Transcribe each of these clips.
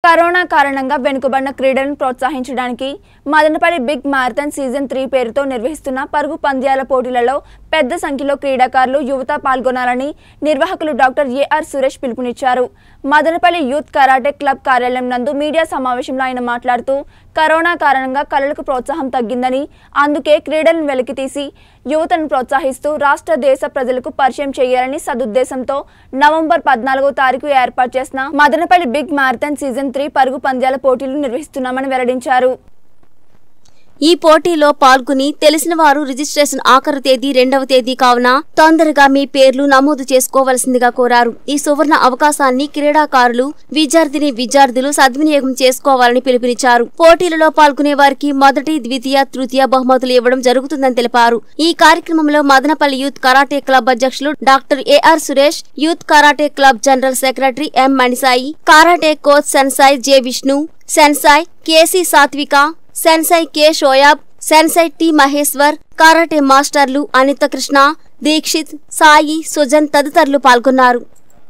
corona కారణంగా వెనుకబడిన క్రీడలను ప్రోత్సహించడానికి Madanapalle big marathon season three పేరుతో నిర్వహిస్తున్న పరుగు పంద్యాల పోటీలలో పెద్ద సంఖ్యలో క్రీడాకారులు యువత పాల్గొనాలని నిర్వాహకులు డాక్టర్ ఏఆర్ సురేష్ పిలుపునిచ్చారు మదనపల్లి యూత్ కరాటే క్లబ్ కార్యాలయం నందు మీడియా సమావేశంలో ఆయన మాట్లాడుతూ కరోనా కారణంగా కళలకు ప్రోత్సాహం తగ్గిందని అందుకే క్రీడలను వెలికితీసి యువతను ప్రోత్సహిస్తూ రాష్ట్ర దేశ ప్రజలకు పరిచయం చేయాలని సదుద్దేశంతో నవంబర్ పద్నాలుగో తారీఖు ఏర్పాటు చేసిన Madanapalle big marathon season three పరుగు పంద్యాల పోటీలు నిర్వహిస్తున్నామని వెల్లడించారు ఈ పోటీలో పాల్గొని తెలిసిన వారు రిజిస్ట్రేషన్ ఆఖరు తేదీ రెండవ తేదీ కావున తొందరగా మీ పేర్లు నమోదు చేసుకోవలసిందిగా కోరారు ఈ సువర్ణ అవకాశాన్ని క్రీడాకారులు విద్యార్థిని విద్యార్థులు సద్వినియోగం చేసుకోవాలని పిలుపునిచ్చారు పోటీలలో పాల్గొనే వారికి మొదటి ద్వితీయ తృతీయ బహుమతులు ఇవ్వడం జరుగుతుందని తెలిపారు ఈ కార్యక్రమంలో మదనపల్లి యూత్ కరాటే క్లబ్ అధ్యక్షులు doctor A R Suresh youth karate club general secretary M Manisai karate coach sensei J Vishnu sensei K C Sathvika sensei K Shoaib sensei T Maheshwar karate మాస్టర్లు అనిత కృష్ణ దీక్షిత్ సాయి సుజన్ తదితరులు పాల్గొన్నారు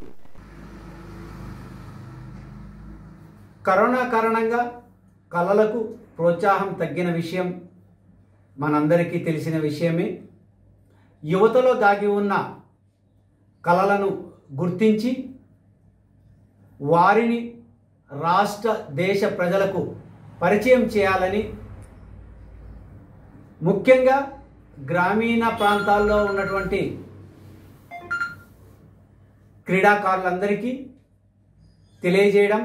కరోనా కారణంగా కళలకు ప్రోత్సాహం తగ్గిన విషయం మనందరికీ తెలిసిన విషయమే యువతలో దాగి ఉన్న కళలను గుర్తించి వారిని రాష్ట్ర దేశ ప్రజలకు పరిచయం చేయాలని ముఖ్యంగా గ్రామీణ ప్రాంతాల్లో ఉన్నటువంటి క్రీడాకారులందరికీ తెలియజేయడం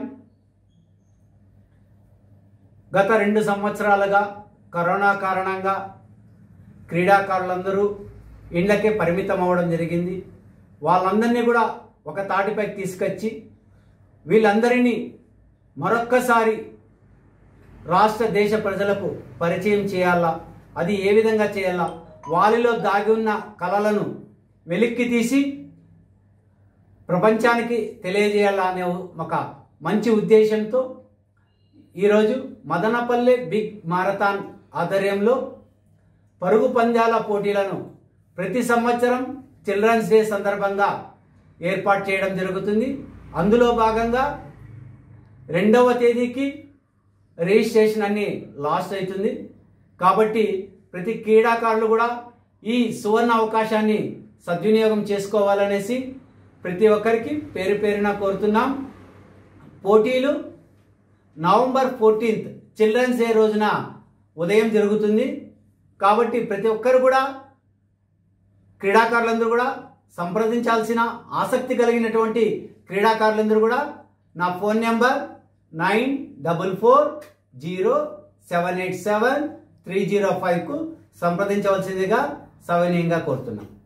గత రెండు సంవత్సరాలుగా కరోనా కారణంగా క్రీడాకారులందరూ ఇండ్లకే పరిమితం అవ్వడం జరిగింది వాళ్ళందరినీ కూడా ఒక తాటిపైకి తీసుకొచ్చి వీళ్ళందరినీ మరొక్కసారి రాష్ట్ర దేశ ప్రజలకు పరిచయం చేయాలా అది ఏ విధంగా చేయాలా వారిలో దాగి ఉన్న కళలను వెలిక్కి తీసి ప్రపంచానికి తెలియజేయాలా అనే ఒక మంచి ఉద్దేశంతో ఈరోజు మదనపల్లె బిగ్ మారథాన్ ఆధ్వర్యంలో పరుగు పందాల పోటీలను ప్రతి సంవత్సరం చిల్డ్రన్స్ డే సందర్భంగా ఏర్పాటు చేయడం జరుగుతుంది అందులో భాగంగా రెండవ తేదీకి రిజిస్ట్రేషన్ అన్ని లాస్ట్ అవుతుంది కాబట్టి ప్రతి క్రీడాకారులు కూడా ఈ సువర్ణ అవకాశాన్ని సద్వినియోగం చేసుకోవాలనేసి ప్రతి ఒక్కరికి పేరు పేరున కోరుతున్నాం పోటీలు నవంబర్ ఫోర్టీన్త్ చిల్డ్రన్స్ డే రోజున ఉదయం జరుగుతుంది కాబట్టి ప్రతి ఒక్కరు కూడా క్రీడాకారులందరూ కూడా సంప్రదించాల్సిన ఆసక్తి కలిగినటువంటి క్రీడాకారులందరూ కూడా నా phone number nine double four zero seven eight seven three zero ఫైవ్కు సంప్రదించవలసిందిగా సవినీయంగా కోరుతున్నాం